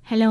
Hello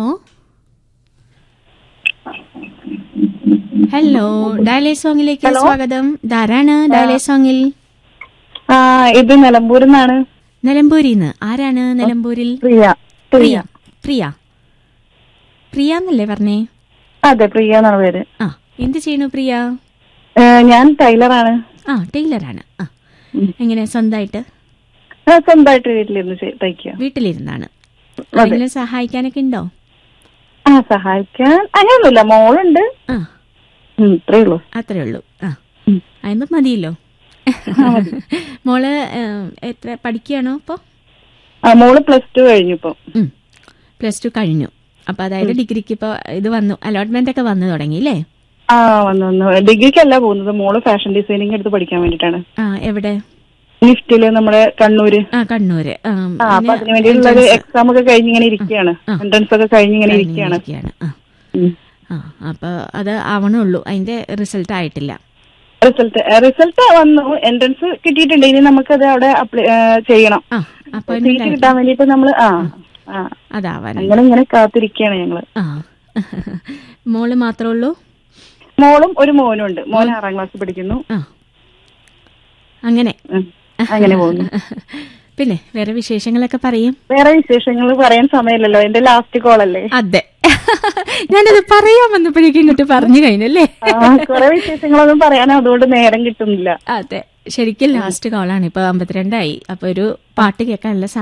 hello ഡയലേ സോങ്ങിലേക്ക് സ്വാഗതം ധാരാണ് ഡയലേ സോങ്ങിൽ ആ ഇത് നിലമ്പൂരിൽ നിന്നാണ് നിലമ്പൂരിന്ന് ആരാണ് നിലമ്പൂരിൽ പ്രിയ പ്രിയ പ്രിയ പ്രിയ എന്നല്ലേ പറഞ്ഞേ അതെ പ്രിയ എന്നാണ് പേര് ആ എന്ത് ചെയ്യണു പ്രിയ ഏ, ഞാൻ ടൈലറാണ് ആ ടൈലറാണ് ആ ഉം. എങ്ങനെ സ്വന്തമായിട്ട് ആ, സ്വന്തമായിട്ട് വീട്ടിലിരുന്ന് ചെയ്- തയ്ക്കുക വീട്ടിലിരുന്നാണ് ആരെങ്കിലും സഹായിക്കാനൊക്കെ ഉണ്ടോ ആ സഹായിക്കാൻ അങ്ങനെയൊന്നുമില്ല മോളുണ്ട് ആ ഉം, ഇത്രേ ഉള്ളൂ അത്രേ ഉള്ളൂ ആ ഉം. അതൊന്നും മതിയല്ലോ മോള് ഏം, എത്ര പഠിക്കുകയാണോ ഇപ്പോൾ ആ മോള് പ്ലസ് ടു കഴിഞ്ഞു ഇപ്പൊ പ്ലസ് ടു കഴിഞ്ഞു അപ്പൊ അതായത് ഡിഗ്രിക്ക് ഇപ്പോൾ ഇത് വന്നു അലോട്ട്മെന്റ് ഒക്കെ വന്നു തുടങ്ങി അല്ലേ ആ വന്നു വന്നു ഡിഗ്രിക്കല്ല പോകുന്നത് മോള് ഫാഷൻ ഡിസൈനിങ് എടുത്ത് പഠിക്കാൻ വേണ്ടിട്ടാണ് ആ എവിടെ നിഫ്റ്റില് നമ്മുടെ കണ്ണൂര് ആ കണ്ണൂര് ആ, ആ അപ്പൊ പിന്നെ അതിന് വേണ്ടിയുള്ള ഒരു entrance എക്സാം ഒക്കെ കഴിഞ്ഞ് ഇങ്ങനെ ഇരിക്കുകയാണ് ആ. എൻട്രൻസ് ഒക്കെ കഴിഞ്ഞ് ഇങ്ങനെ കഴിഞ്ഞ് ഇരിക്കുകയാണ് ഇരിക്കുകയാണ്. ആ ഉം. ആ അപ്പൊ അത് ആവണുള്ളൂ അതിന്റെ റിസൾട്ട് ആയിട്ടില്ല റിസൾട്ട് റിസൾട്ട് വന്നു എൻട്രൻസ് കിട്ടിയിട്ടുണ്ട് ഇനി നമുക്കത് അവിടെ അപ്ലൈ ചെയ്യണം ആ സീറ്റ് അപ്പോയിന്റ്മെന്റ് കിട്ടാൻ വേണ്ടിട്ട് നമ്മള് ആ ആ അതാവാൻ അങ്ങനെ ഇങ്ങനെ കാത്തിരിക്കുകയാണ് ഞങ്ങള് ആ മോള് മാത്രമേ ഉള്ളൂ മോളും ഒരു മോനും ഉണ്ട് മോൻ ആറാം ക്ലാസ് പഠിക്കുന്നു ആ അങ്ങനെ ഉം. അങ്ങനെ പോകുന്നു പിന്നെ വേറെ വിശേഷങ്ങളൊക്കെ പറയും വേറെ വിശേഷങ്ങൾ പറയാൻ സമയമില്ലല്ലോ എന്റെ ലാസ്റ്റ് കോൾ അല്ലേ അതെ ഞാനത് പറയാൻ വന്നപ്പോഴേക്കും ഇങ്ങോട്ട് പറഞ്ഞു കഴിഞ്ഞല്ലേ ആ, കുറെ വിശേഷങ്ങളൊന്നും പറയാൻ അതുകൊണ്ട് നേരം കിട്ടുന്നില്ല അതെ ശരിക്കും ലാസ്റ്റ് കോളാണ് ഇപ്പൊ അമ്പത്തിരണ്ടായി അപ്പൊ ഒരു പാട്ട് കേൾക്കാനുള്ള